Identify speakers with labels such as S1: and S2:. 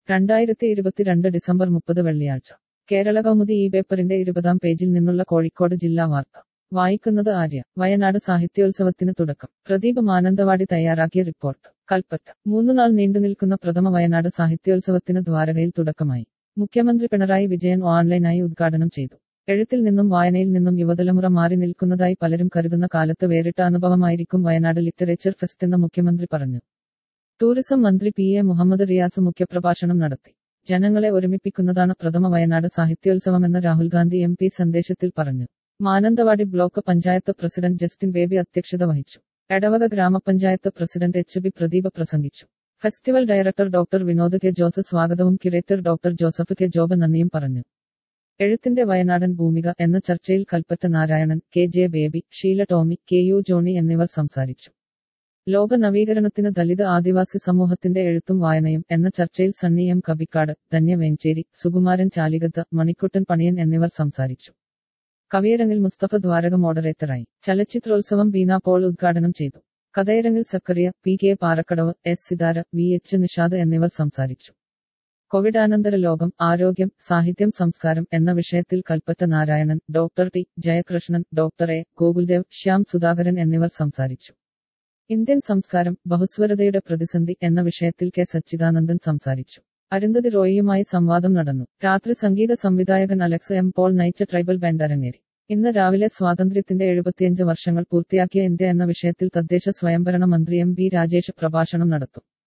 S1: രണ്ടായിരത്തി ഇരുപത്തിരണ്ട് ഡിസംബർ മുപ്പത് വെള്ളിയാഴ്ച കേരള കൗമുദി ഈ പേപ്പറിന്റെ ഇരുപതാം പേജിൽ നിന്നുള്ള കോഴിക്കോട് ജില്ലാ വാർത്ത വായിക്കുന്നത് ആര്യ വയനാട് സാഹിത്യോത്സവത്തിന് തുടക്കം പ്രദീപ് മാനന്തവാടി തയ്യാറാക്കിയ റിപ്പോർട്ട് കൽപ്പറ്റ മൂന്നു നാൾ നീണ്ടുനിൽക്കുന്ന പ്രഥമ വയനാട് സാഹിത്യോത്സവത്തിന് ദ്വാരകയിൽ തുടക്കമായി മുഖ്യമന്ത്രി പിണറായി വിജയൻ ഓൺലൈനായി ഉദ്ഘാടനം ചെയ്തു എഴുത്തിൽ നിന്നും വായനയിൽ നിന്നും യുവതലമുറ മാറി നിൽക്കുന്നതായി പലരും കരുതുന്ന കാലത്ത് വേറിട്ട അനുഭവമായിരിക്കും വയനാട് ലിറ്ററേച്ചർ ഫെസ്റ്റ് എന്ന് മുഖ്യമന്ത്രി പറഞ്ഞു ടൂറിസം മന്ത്രി പി എ മുഹമ്മദ് റിയാസ് മുഖ്യപ്രഭാഷണം നടത്തി ജനങ്ങളെ ഒരുമിപ്പിക്കുന്നതാണ് പ്രഥമ വയനാട് സാഹിത്യോത്സവമെന്ന് രാഹുൽ ഗാന്ധി എം പി സന്ദേശത്തിൽ പറഞ്ഞു Mananthavady block panchayat president Justin Baby അധ്യക്ഷത വഹിച്ചു എടവക ഗ്രാമപഞ്ചായത്ത് പ്രസിഡന്റ് എച്ച് ബി പ്രദീപ് പ്രസംഗിച്ചു festival director doctor Vinod K Joseph സ്വാഗതവും curator doctor Joseph K Job നന്ദിയും പറഞ്ഞു എഴുത്തിന്റെ വയനാടൻ ഭൂമിക എന്ന ചർച്ചയിൽ Kalpetta Narayanan K J Baby Sheela Tommy K U Johnny എന്നിവർ സംസാരിച്ചു ലോക നവീകരണത്തിന് ദലിത് ആദിവാസി സമൂഹത്തിന്റെ എഴുത്തും വായനയും എന്ന ചർച്ചയിൽ സണ്ണി എം കബിക്കാട് ധന്യ വെഞ്ചേരി സുകുമാരൻ ചാലികത്ത് മണിക്കുട്ടൻ പണിയൻ എന്നിവർ സംസാരിച്ചു കവിയരങ്ങിൽ മുസ്തഫ ദ്വാരക മോഡറേറ്ററായി ചലച്ചിത്രോത്സവം ബീന പോൾ ഉദ്ഘാടനം ചെയ്തു കഥയരങ്ങിൽ Zacharia P K Parakkadavu S Sithara V H Nishad എന്നിവർ സംസാരിച്ചു കോവിഡാനന്തര ലോകം ആരോഗ്യം സാഹിത്യം സംസ്കാരം എന്ന വിഷയത്തിൽ Kalpetta Narayanan doctor T Jayakrishnan doctor A Gokuldev Shyam Sudhakaran എന്നിവർ സംസാരിച്ചു ഇന്ത്യൻ സംസ്കാരം ബഹുസ്വരതയുടെ പ്രതിസന്ധി എന്ന വിഷയത്തിൽ കെ സച്ചിദാനന്ദൻ സംസാരിച്ചു അരുന്ധതി റോയിയുമായി സംവാദം നടന്നു രാത്രി സംഗീത സംവിധായകൻ അലക്സ് എം പോൾ നയിച്ച ട്രൈബൽ ബാൻഡ് അരങ്ങേറി ഇന്ന് രാവിലെ സ്വാതന്ത്ര്യത്തിന്റെ എഴുപത്തിയഞ്ച് വർഷങ്ങൾ പൂർത്തിയാക്കിയ ഇന്ത്യ എന്ന വിഷയത്തിൽ തദ്ദേശ സ്വയംഭരണ മന്ത്രി എം ബി രാജേഷ് പ്രഭാഷണം നടത്തും